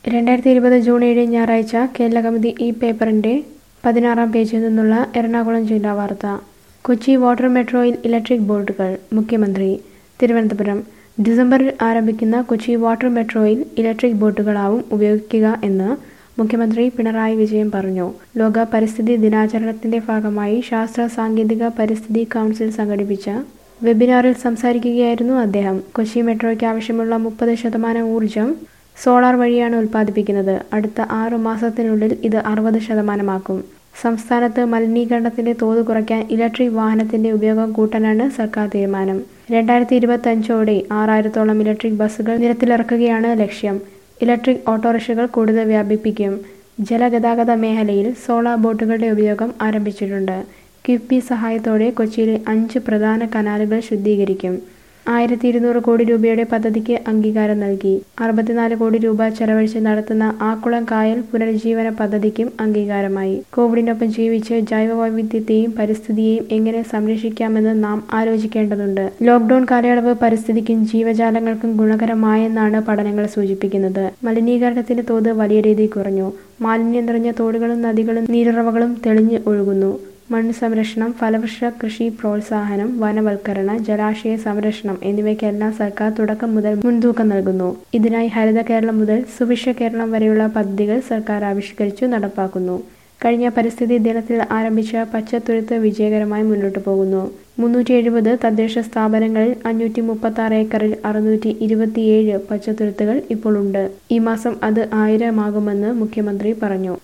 രണ്ടായിരത്തി ഇരുപത് ജൂൺ ഏഴ് ഞായറാഴ്ച കേരള കൗമുദി ഈ പേപ്പറിന്റെ പതിനാറാം പേജിൽ നിന്നുള്ള എറണാകുളം ജില്ലാ വാർത്ത കൊച്ചി വാട്ടർ മെട്രോയിൽ ഇലക്ട്രിക് ബോട്ടുകൾ മുഖ്യമന്ത്രി തിരുവനന്തപുരം ഡിസംബറിൽ ആരംഭിക്കുന്ന കൊച്ചി വാട്ടർ മെട്രോയിൽ ഇലക്ട്രിക് ബോട്ടുകളാവും ഉപയോഗിക്കുക എന്ന് മുഖ്യമന്ത്രി പിണറായി വിജയൻ പറഞ്ഞു ലോക പരിസ്ഥിതി ദിനാചരണത്തിന്റെ ഭാഗമായി ശാസ്ത്ര സാങ്കേതിക പരിസ്ഥിതി കൗൺസിൽ സംഘടിപ്പിച്ച വെബിനാറിൽ സംസാരിക്കുകയായിരുന്നു അദ്ദേഹം കൊച്ചി മെട്രോയ്ക്ക് ആവശ്യമുള്ള മുപ്പത് ശതമാനം ഊർജം സോളാർ വഴിയാണ് ഉൽപ്പാദിപ്പിക്കുന്നത് അടുത്ത ആറു മാസത്തിനുള്ളിൽ ഇത് അറുപത് ശതമാനമാക്കും സംസ്ഥാനത്ത് മലിനീകരണത്തിന്റെ തോത് കുറയ്ക്കാൻ ഇലക്ട്രിക് വാഹനത്തിന്റെ ഉപയോഗം കൂട്ടാനാണ് സർക്കാർ തീരുമാനം രണ്ടായിരത്തി ഇരുപത്തഞ്ചോടെ ആറായിരത്തോളം ഇലക്ട്രിക് ബസ്സുകൾ നിരത്തിലിറക്കുകയാണ് ലക്ഷ്യം ഇലക്ട്രിക് ഓട്ടോറിക്ഷകൾ കൂടുതൽ വ്യാപിപ്പിക്കും ജലഗതാഗത മേഖലയിൽ സോളാർ ബോട്ടുകളുടെ ഉപയോഗം ആരംഭിച്ചിട്ടുണ്ട് കിഫ്ബി സഹായത്തോടെ കൊച്ചിയിലെ അഞ്ച് പ്രധാന കനാലുകൾ ശുദ്ധീകരിക്കും ആയിരത്തി ഇരുന്നൂറ് കോടി രൂപയുടെ പദ്ധതിക്ക് അംഗീകാരം നൽകി അറുപത്തിനാല് കോടി രൂപ ചെലവഴിച്ച് നടത്തുന്ന ആക്കുളം കായൽ പുനരുജ്ജീവന പദ്ധതിക്കും അംഗീകാരമായി കോവിഡിനൊപ്പം ജീവിച്ച് ജൈവവൈവിധ്യത്തെയും പരിസ്ഥിതിയെയും എങ്ങനെ സംരക്ഷിക്കാമെന്ന് നാം ആലോചിക്കേണ്ടതുണ്ട് ലോക്ഡൌൺ കാലയളവ് പരിസ്ഥിതിക്കും ജീവജാലങ്ങൾക്കും ഗുണകരമായെന്നാണ് പഠനങ്ങൾ സൂചിപ്പിക്കുന്നത് മലിനീകരണത്തിന്റെ തോത് വലിയ രീതിയിൽ കുറഞ്ഞു മാലിന്യം നിറഞ്ഞ തോടുകളും നദികളും നീരുറവകളും തെളിഞ്ഞ് ഒഴുകുന്നു മണ്ണ് സംരക്ഷണം ഫലവൃക്ഷ കൃഷി പ്രോത്സാഹനം വനവൽക്കരണ ജലാശയ സംരക്ഷണം എന്നിവയ്ക്കെല്ലാം സർക്കാർ തുടക്കം മുതൽ മുൻതൂക്കം നൽകുന്നു ഇതിനായി ഹരിത കേരളം മുതൽ സുഭിക്ഷ കേരളം വരെയുള്ള പദ്ധതികൾ സർക്കാർ ആവിഷ്കരിച്ചു നടപ്പാക്കുന്നു കഴിഞ്ഞ പരിസ്ഥിതി ദിനത്തിൽ ആരംഭിച്ച പച്ചത്തുരുത്ത് വിജയകരമായി മുന്നോട്ടു പോകുന്നു മുന്നൂറ്റി എഴുപത് തദ്ദേശ സ്ഥാപനങ്ങളിൽ അഞ്ഞൂറ്റി മുപ്പത്തി ആറ് ഏക്കറിൽ അറുന്നൂറ്റി ഇരുപത്തിയേഴ് പച്ചത്തുരുത്തുകൾ ഇപ്പോൾ ഉണ്ട് ഈ മാസം അത് ആയിരമാകുമെന്ന് മുഖ്യമന്ത്രി പറഞ്ഞു